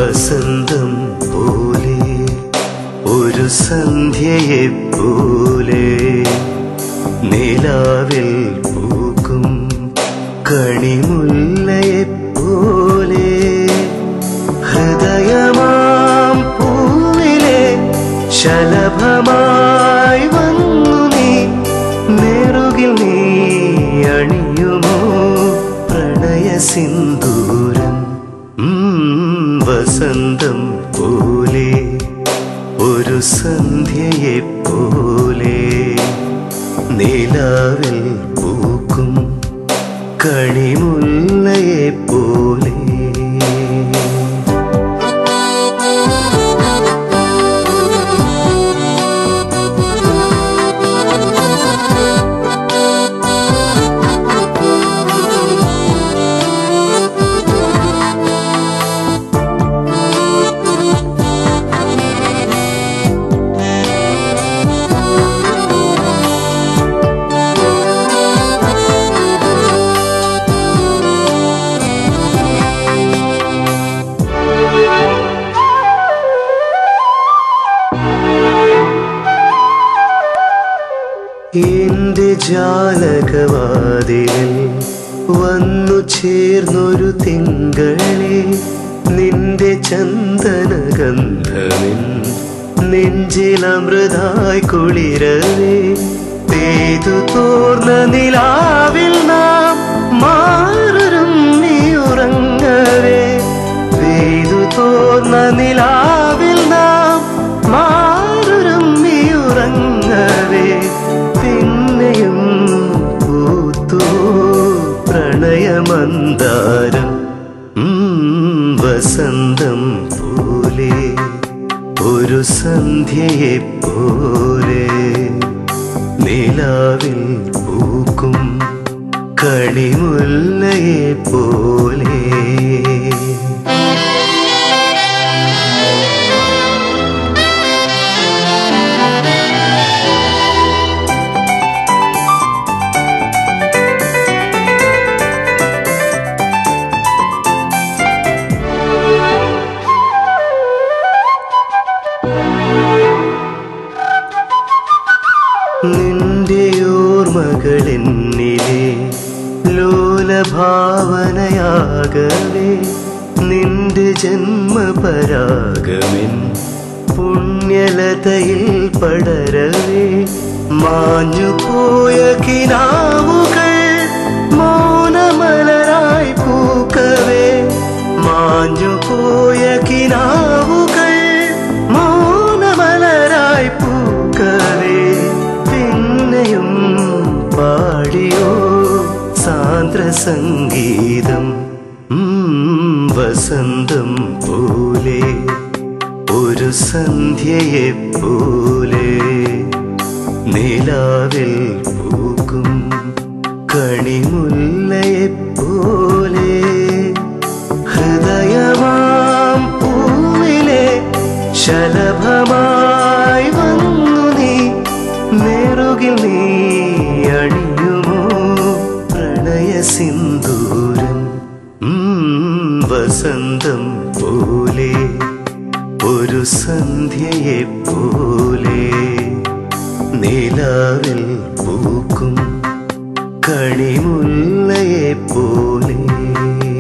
വസന്തം പോലെ ഒരു സന്ധ്യയെ പോലെ നിലാവിൽ പൂക്കും കണിമുല്ലയെ പോലെ ഹൃദയമാം പൂവിലെ ശലഭമായി വന്നു നീ നെറുകിൽ നീ അണിയുമോ പ്രണയ സിന്ദൂരം ഉം, വസന്തം പോലെ ഒരു സന്ധ്യയെ പോലെ നിലാവിൽ പൂക്കും കണിമുല്ലയെ പോലെ എന്റെ ജാലകവാതിലിൽ വന്നു ചേർന്നൊരു തിങ്കളെ നിന്റെ ചന്ദനഗന്ധമിൻ നെഞ്ചിലമൃതായി കുളിരവേ പെയ്തു തോർന്ന നിലാവിൽ നാം മാറും നീ ഉറങ്ങവേ പെയ്തു തോർന്ന നിലാവിൽ നാം മാറും നീ ഉറങ്ങവേ പിന്നെയും പൂത്തോ പ്രണയമന്താരം ഉം, വസന്തം പോലെ ഒരു സന്ധ്യയെ പോലെ നിലാവിൽ പൂക്കും കണിമുല്ലയെ പോലെ നിന്റെ ഓർമ്മകളെന്നിലെ ലോലഭാവനയാകവേ നിന്റെ ജന്മപരാഗമിൻ പുണ്യലതയിൽ പടരവേ മാഞ്ഞുപോയ കിനാവുകൾ മൗനമലരായി പൂക്കവേ മാഞ്ഞുപോയ കിനാവുകൾ മൗനമലരായി പൂക്കവേ പിന്നെയും പാടിയോ സാന്ദ്ര സംഗീതം ഉം, വസന്തം പോലെ ഒരു സന്ധ്യയെ പോലെ നിലാവിൽ പൂക്കും കണിമുല്ലയെ പോലെ ഹൃദയമാം പൂവിലെ ശലഭമായി വന്നു നീ നെറുകിൽ നീ അണിയുമോ പ്രണയ സിന്ദൂരം ഉം, വസന്തം പോലെ ഒരു സന്ധ്യയെ പോലെ നിലാവിൽ പൂക്കും കണിമുല്ലയെ പോലെ